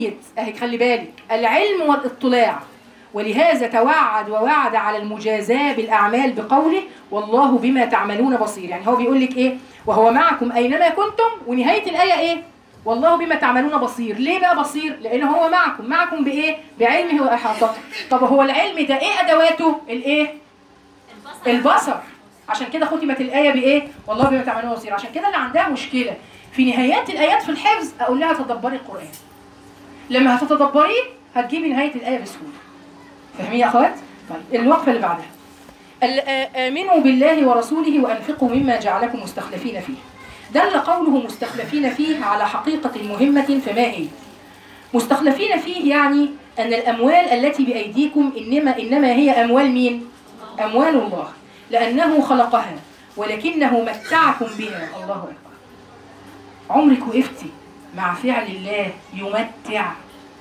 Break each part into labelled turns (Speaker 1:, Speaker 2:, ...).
Speaker 1: اهي خلي بالك العلم والاطلاع ولهذا توعد ووعد على المجازاة بالأعمال بقوله والله بما تعملون بصير يعني هو بيقول لك إيه وهو معكم أينما كنتم ونهاية الآية إيه والله بما تعملون بصير ليه بقى بصير لأن هو معكم معكم بإيه بعلمه وإحاطته طب هو العلم ده إيه أدواته الإيه البصر عشان كده ختمت الآية بإيه والله بما تعملون بصير عشان كده اللي عندها مشكلة في نهايات الآيات في الحفظ أقول لها تدبري القرآن لما هتتدبريه هتجيبي نهاية الآية بسهولة فاهمين يا أخوات؟ طيب الوقفة اللي بعدها ال- آ- آمنوا بالله ورسوله وأنفقوا مما جعلكم مستخلفين فيه دل قوله مستخلفين فيه على حقيقة مهمة فما هي؟ مستخلفين فيه يعني أن الأموال التي بأيديكم إنما إنما هي أموال مين؟ أموال الله لأنه خلقها ولكنه متعكم بها الله أكبر عمرك وقفتي مع فعل الله يمتع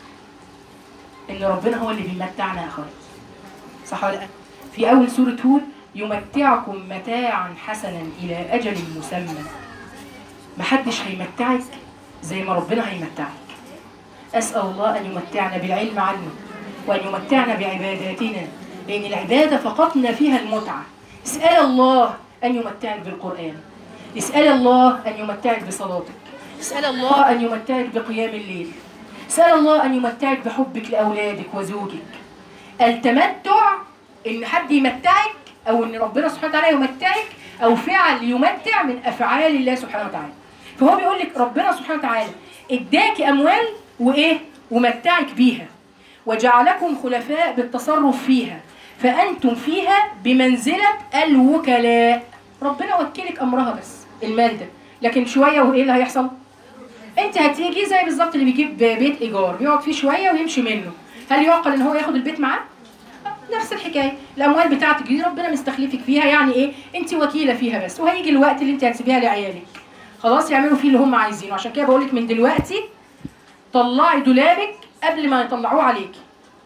Speaker 1: ان ربنا هو اللي بيمتعنا يا اخوات صح ولا لا في اول سوره هود يمتعكم متاعا حسنا الى اجل مسمى محدش هيمتعك زي ما ربنا هيمتعك اسال الله ان يمتعنا بالعلم عنه وان يمتعنا بعباداتنا لان العباده فقدنا فيها المتعه اسال الله ان يمتعك بالقران اسال الله ان يمتعك بصلاتك اسال الله ان يمتعك بقيام الليل اسال الله ان يمتعك بحبك لاولادك وزوجك التمتع ان حد يمتعك او ان ربنا سبحانه وتعالى يمتعك او فعل يمتع من افعال الله سبحانه وتعالى فهو بيقول لك ربنا سبحانه وتعالى اداك اموال وايه ومتعك بيها وجعلكم خلفاء بالتصرف فيها فانتم فيها بمنزله الوكلاء ربنا وكلك امرها بس المال ده لكن شويه وايه اللي هيحصل انت هتيجي زي بالظبط اللي بيجيب بيت ايجار بيقعد فيه شويه ويمشي منه هل يعقل ان هو ياخد البيت معاه نفس الحكايه الاموال بتاعتك دي ربنا مستخلفك فيها يعني ايه انت وكيله فيها بس وهيجي الوقت اللي انت هتسيبيها لعيالك خلاص يعملوا فيه اللي هم عايزينه عشان كده بقول لك من دلوقتي طلعي دولابك قبل ما يطلعوه عليكي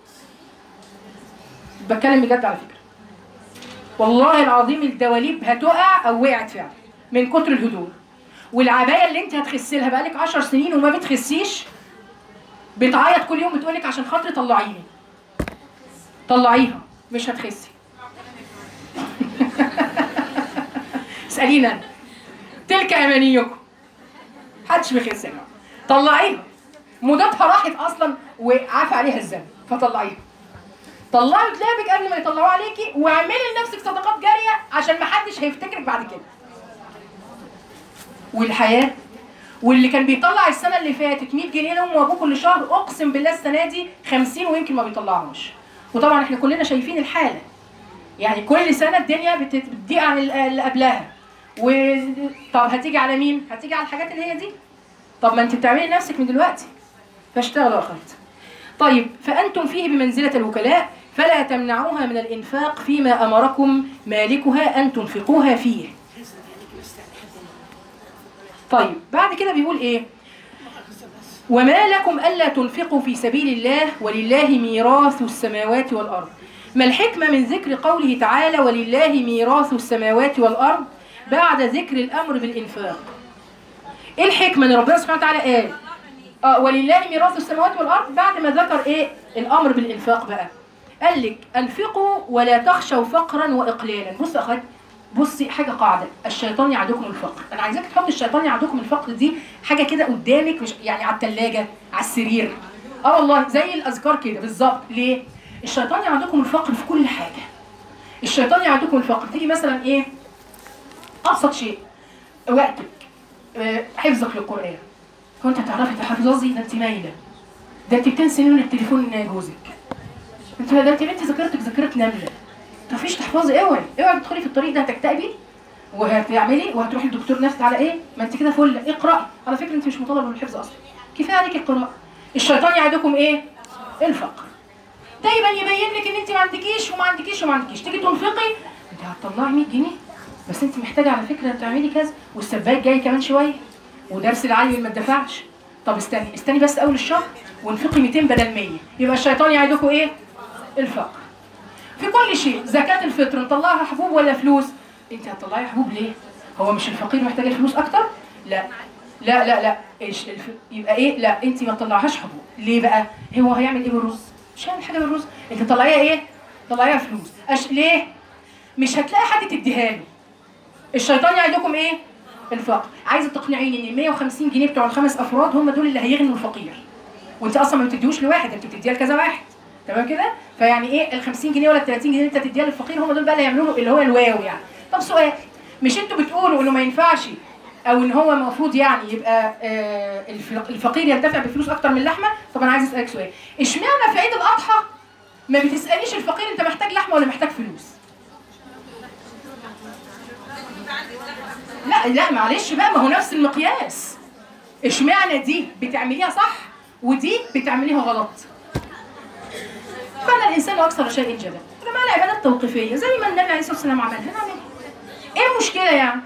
Speaker 1: بتكلم بجد على فكره والله العظيم الدواليب هتقع او وقعت فعلا من كتر الهدوم والعبايه اللي انت هتخسلها بقالك 10 سنين وما بتخسيش بتعيط كل يوم بتقولك عشان خاطري طلعيني طلعيها مش هتخسي اسالينا أنا. تلك امانيكم محدش بيخس يا جماعه طلعيها مدتها راحت اصلا وعافى عليها الذنب فطلعيها طلعي دولابك قبل ما يطلعوه عليكي واعملي لنفسك صدقات جاريه عشان محدش هيفتكرك بعد كده والحياه واللي كان بيطلع السنه اللي فاتت 100 جنيه لامه وابوه كل شهر اقسم بالله السنه دي 50 ويمكن ما بيطلعهمش وطبعا احنا كلنا شايفين الحاله يعني كل سنه الدنيا بت- بتضيق عن ال- اللي قبلها و طب هتيجي على مين هتيجي على الحاجات اللي هي دي طب ما انت بتعملي لنفسك من دلوقتي فاشتغلوا يا اخوات طيب فانتم فيه بمنزله الوكلاء فلا تمنعوها من الانفاق فيما امركم مالكها ان تنفقوها فيه طيب بعد كده بيقول ايه وما لكم ألا تنفقوا في سبيل الله ولله ميراث السماوات والأرض ما الحكمة من ذكر قوله تعالى ولله ميراث السماوات والأرض بعد ذكر الأمر بالإنفاق إيه الحكمة إن ربنا سبحانه وتعالى قال آه ولله ميراث السماوات والأرض بعد ما ذكر إيه الأمر بالإنفاق بقى قال لك أنفقوا ولا تخشوا فقرا وإقلالا بص يا أخوات بصي حاجه قاعده الشيطان يعدكم الفقر انا عايزاك تحط الشيطان يعدكم الفقر دي حاجه كده قدامك مش يعني على الثلاجه على السرير اه والله زي الاذكار كده بالظبط ليه الشيطان يعدكم الفقر في كل حاجه الشيطان يعدكم الفقر تيجي مثلا ايه ابسط شيء وقتك آه، حفظك للقران كنت هتعرفي تحفظي ده انت مايله ده انت بتنسي من التليفون جوزك انت ده انت بنت ذاكرتك ذاكره نمله مفيش تحفظي اوعي اوعي تدخلي في الطريق ده هتكتئبي وهتعملي وهتروحي لدكتور نفسي على ايه ما انت كده فل اقراي على فكره انت مش مطالبه بالحفظ اصلا كفايه عليك القراءه الشيطان يعدكم ايه الفقر دايما يبين لك ان انت ما عندكيش وما عندكيش وما عندكيش تيجي تنفقي انت هتطلعي 100 جنيه بس انت محتاجه على فكره تعملي كذا والسباك جاي كمان شويه ودرس العلم ما اتدفعش طب استني استني بس اول الشهر وانفقي 200 بدل 100 يبقى الشيطان يعدكم ايه الفقر في كل شيء زكاة الفطر نطلعها حبوب ولا فلوس انت هتطلعي حبوب ليه هو مش الفقير محتاج الفلوس اكتر لا لا لا لا إيش الف... يبقى ايه لا انت ما تطلعهاش حبوب ليه بقى هو هيعمل ايه بالرز مش هيعمل حاجه بالرز انت طلعيها ايه طلعيها فلوس أش... ليه مش هتلاقي حد تديها له الشيطان يعدكم ايه الفقر عايزه تقنعيني ان ال 150 جنيه بتوع الخمس افراد هم دول اللي هيغنوا الفقير وانت اصلا ما بتديهوش لواحد انت بتديها لكذا واحد تمام كده فيعني ايه ال 50 جنيه ولا ال 30 جنيه اللي انت تديها للفقير هم دول بقى اللي هيعملوا له اللي هو الواو يعني طب سؤال مش انتوا بتقولوا انه ما ينفعش او ان هو المفروض يعني يبقى آه الف- الفقير ينتفع بفلوس اكتر من اللحمه طب انا عايز اسالك سؤال اشمعنى في عيد الاضحى ما بتساليش الفقير انت محتاج لحمه ولا محتاج فلوس لا لا معلش بقى ما هو نفس المقياس اشمعنى دي بتعمليها صح ودي بتعمليها غلط كان الانسان اكثر شيء جدلا يا جماعه العبادات توقيفيه زي ما النبي عليه الصلاه والسلام عملها نعملها ايه المشكله يعني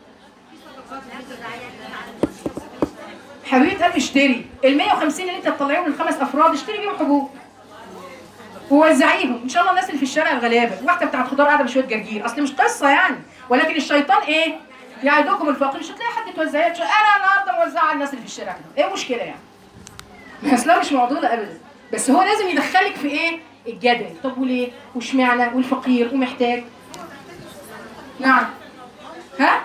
Speaker 1: حبيبه قلبي اشتري ال 150 اللي انت تطلعيهم للخمس افراد اشتري بيهم حبوب ووزعيهم ان شاء الله الناس اللي في الشارع الغلابه واحده بتاعت خضار قاعده بشويه جرجير اصل مش قصه يعني ولكن الشيطان ايه يعدكم الفقير مش هتلاقي حد توزعيه تش- انا النهارده موزعه على الناس اللي في الشارع كده ايه المشكله يعني ما اصلها مش معضله ابدا بس هو لازم يدخلك في ايه الجدل طب وليه واشمعنى والفقير ومحتاج نعم ها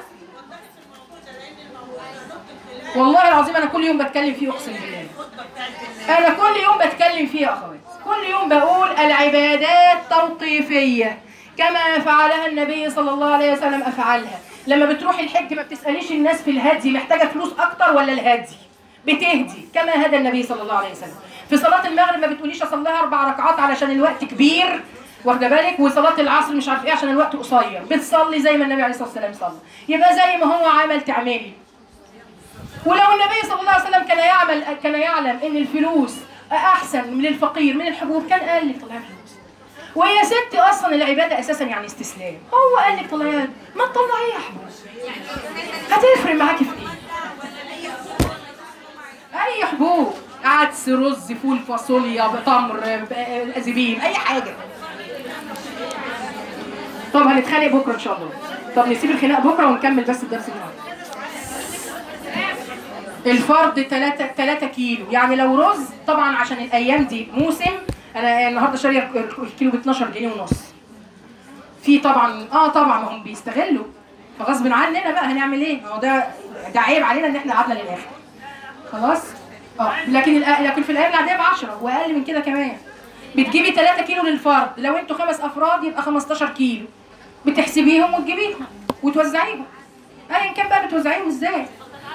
Speaker 1: والله العظيم انا كل يوم بتكلم فيه اقسم بالله انا كل يوم بتكلم فيه يا اخوات كل يوم بقول العبادات توقيفيه كما فعلها النبي صلى الله عليه وسلم افعلها لما بتروحي الحج ما بتساليش الناس في الهدي محتاجه فلوس اكتر ولا الهدي بتهدي كما هدى النبي صلى الله عليه وسلم في صلاه المغرب ما بتقوليش اصليها اربع ركعات علشان الوقت كبير واخده بالك وصلاه العصر مش عارف ايه عشان الوقت قصير بتصلي زي ما النبي عليه الصلاه والسلام صلى يبقى زي ما هو عمل تعملي ولو النبي صلى الله عليه وسلم كان يعمل كان يعلم ان الفلوس احسن من الفقير من الحبوب كان قال لك طلعي فلوس وهي ست اصلا العباده اساسا يعني استسلام هو قال لك طلعي ما تطلعيها حبوب هتفرق معاكي في ايه اي حبوب عدس رز فول فاصوليا تمر ب- زبيب اي حاجه طب هنتخانق بكره ان شاء الله طب نسيب الخناق بكره ونكمل بس الدرس النهارده الفرد 3 3 كيلو يعني لو رز طبعا عشان الايام دي موسم انا النهارده شاريه الكيلو ب 12 جنيه ونص في طبعا اه طبعا ما هم بيستغلوا فغصب عننا بقى هنعمل ايه ما هو ده ده عيب علينا ان احنا قعدنا للاخر خلاص اه لكن الأ- لكن في الايام العاديه ب 10 واقل من كده كمان بتجيبي 3 كيلو للفرد لو انتوا خمس افراد يبقى 15 كيلو بتحسبيهم وتجيبيهم وتوزعيهم ايا كان بقى بتوزعيهم ازاي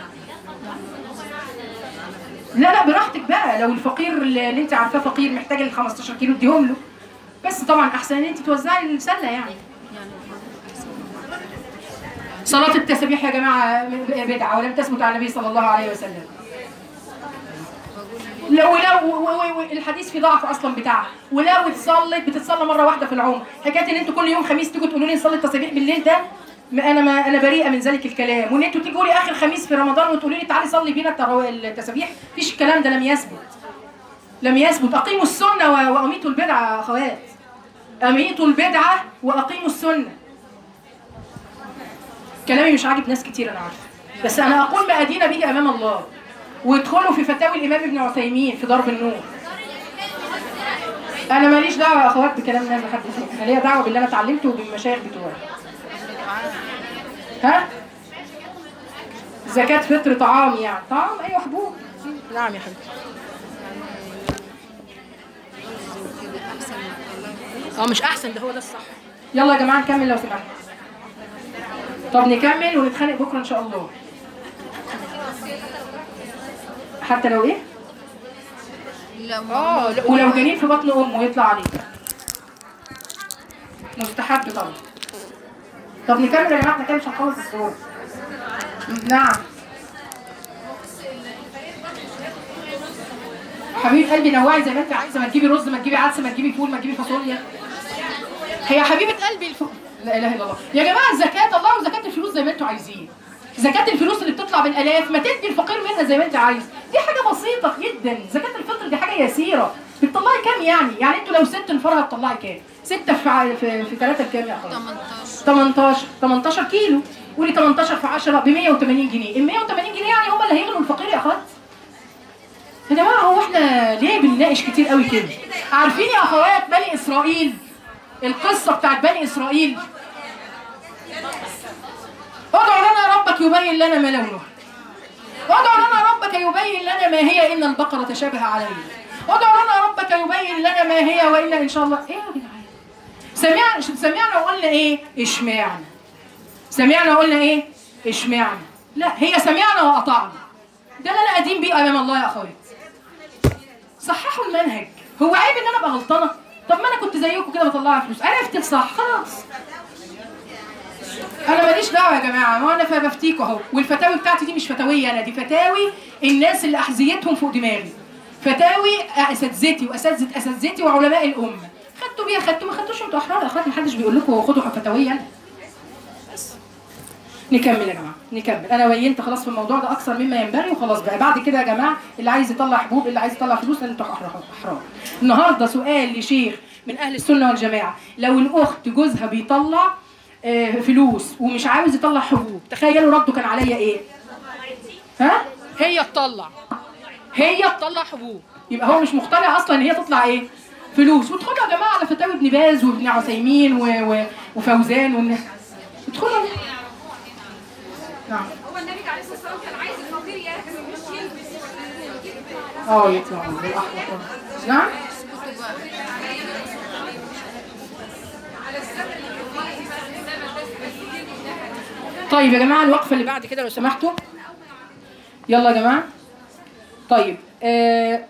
Speaker 1: لا لا براحتك بقى لو الفقير اللي انت عارفاه فقير محتاج ال 15 كيلو اديهم له بس طبعا احسن ان انت توزعي السله يعني صلاة التسبيح يا جماعة بدعة ولم تثبت عن النبي صلى الله عليه وسلم لو لو و- و- و- الحديث في ضعف اصلا بتاعها ولو اتصلت بتتصلى مره واحده في العمر حكايه ان انتوا كل يوم خميس تيجوا تقولوا لي نصلي التسابيح بالليل ده ما انا ما انا بريئه من ذلك الكلام وان انتوا تيجوا لي اخر خميس في رمضان وتقولوا لي تعالي صلي بينا التراو- التسابيح مفيش الكلام ده لم يثبت لم يثبت اقيموا السنه و- واميتوا البدعه يا اخوات اميتوا البدعه واقيموا السنه كلامي مش عاجب ناس كتير انا عارفه بس انا اقول ما ادين به امام الله وادخلوا في فتاوي الامام ابن عثيمين في ضرب النور انا ماليش دعوه يا اخوات بكلام الناس لحد فين انا ليا دعوه باللي انا اتعلمته وبالمشايخ بتوعي ها زكاة فطر طعام يعني طعام ايوه حبوب نعم يا حبيبتي اه مش احسن ده هو ده الصح يلا يا جماعه نكمل لو سمحت طب نكمل ونتخانق بكره ان شاء الله حتى لو ايه اه لا، ولو جنين في بطن امه يطلع عليه مستحب طبعا طب نكمل يا جماعه احنا كده مش هنخلص الصور نعم حبيبه قلبي نوعي زي ما انت عايزه ما تجيبي رز ما تجيبي عدس ما تجيبي فول ما تجيبي فاصوليا هي حبيبه قلبي الف... لا اله الا الله يا جماعه الزكاه طلعوا زكاه الفلوس زي ما انتوا عايزين زكاه الفلوس اللي بتطلع بالالاف ما تدي الفقير منها زي ما انت عايز دي حاجه بسيطه جدا زكاه الفطر دي حاجه يسيره بتطلعي كام يعني يعني انتوا لو ست نفرها بتطلعي كام سته في ع- في في ثلاثه بكام يا اخويا 18 18 18 كيلو قولي 18 في 10 ب 180 جنيه ال 180 جنيه يعني هم اللي هيغنوا الفقير يا اخوات يا جماعه هو احنا ليه بنناقش كتير قوي كده عارفين يا اخوات بني اسرائيل القصه بتاعت بني اسرائيل ادعوا لنا ربك يبين لنا ما لونه ادعوا لنا ربك يبين لنا ما هي ان البقره تشابه علينا ادعوا لنا ربك يبين لنا ما هي وانا ان شاء الله ايه يا جدعان سمعنا سمعنا وقلنا ايه اشمعنا سمعنا وقلنا ايه اشمعنا لا هي سمعنا واطعنا ده اللي انا قديم بيه امام الله يا اخوات صححوا المنهج هو عيب ان انا ابقى غلطانه طب ما انا كنت زيكم كده بطلع فلوس عرفت الصح خلاص انا ماليش دعوه يا جماعه ما انا فبفتيكوا اهو والفتاوي بتاعتي دي مش فتاويه انا دي فتاوي الناس اللي احذيتهم فوق دماغي فتاوي اساتذتي واساتذه اساتذتي وعلماء الامه خدتوا بيها خدتوا ما خدتوش انتوا احرار يا اخوات ما حدش بيقول لكم خدوا فتاويه بس نكمل يا جماعه نكمل انا بينت خلاص في الموضوع ده اكثر مما ينبغي وخلاص بقى بعد كده يا جماعه اللي عايز يطلع حبوب اللي عايز يطلع فلوس انتوا احرار احرار النهارده سؤال لشيخ من اهل السنه والجماعه لو الاخت جوزها بيطلع آه، فلوس ومش عاوز يطلع حبوب تخيلوا رده كان عليا ايه ها هي تطلع هي تطلع حبوب يبقى هو مش مقتنع اصلا ان هي تطلع ايه فلوس وادخلوا يا جماعه على فتاوي ابن باز وابن عثيمين و... و... وفوزان والناس ادخلوا نعم
Speaker 2: هو النبي عليه الصلاه والسلام كان عايز الفقير يركز مش يلبس
Speaker 1: اه يطلع بالاحمر نعم طيب يا جماعه الوقفه اللي بعد كده لو سمحتوا يلا يا جماعه طيب آه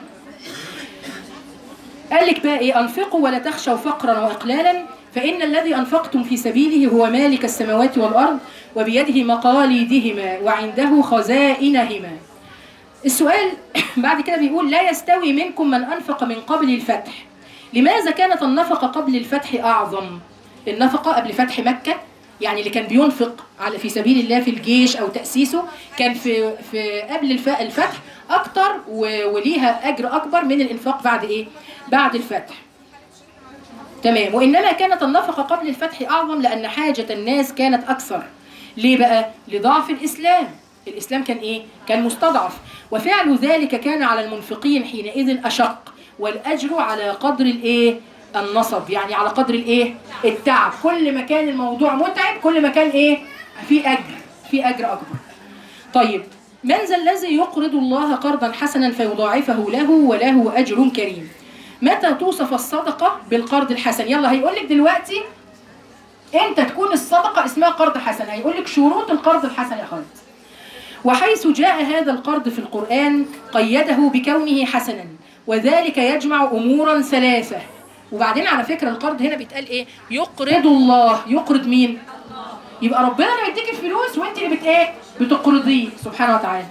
Speaker 1: قال لك بقى ايه انفقوا ولا تخشوا فقرا واقلالا فان الذي انفقتم في سبيله هو مالك السماوات والارض وبيده مقاليدهما وعنده خزائنهما السؤال بعد كده بيقول لا يستوي منكم من انفق من قبل الفتح لماذا كانت النفقه قبل الفتح اعظم النفقه قبل فتح مكه يعني اللي كان بينفق على في سبيل الله في الجيش او تاسيسه كان في في قبل الف- الفتح اكتر و- وليها اجر اكبر من الانفاق بعد ايه بعد الفتح تمام وإنما كانت النفقة قبل الفتح أعظم لأن حاجة الناس كانت أكثر ليه بقى؟ لضعف الإسلام الإسلام كان إيه؟ كان مستضعف وفعل ذلك كان على المنفقين حينئذ أشق والأجر على قدر الإيه؟ النصب يعني على قدر الإيه؟ التعب كل ما كان الموضوع متعب كل ما كان إيه؟ في أجر في أجر أكبر طيب من ذا الذي يقرض الله قرضا حسنا فيضاعفه له وله أجر كريم متى توصف الصدقة بالقرض الحسن يلا هيقول لك دلوقتي انت تكون الصدقة اسمها قرض حسن هيقول لك شروط القرض الحسن يا خالد وحيث جاء هذا القرض في القرآن قيده بكونه حسنا وذلك يجمع أمورا ثلاثة وبعدين على فكرة القرض هنا بيتقال ايه يقرض الله يقرض مين يبقى ربنا اللي بيديك الفلوس وانت اللي بت ايه بتقرضيه سبحانه وتعالى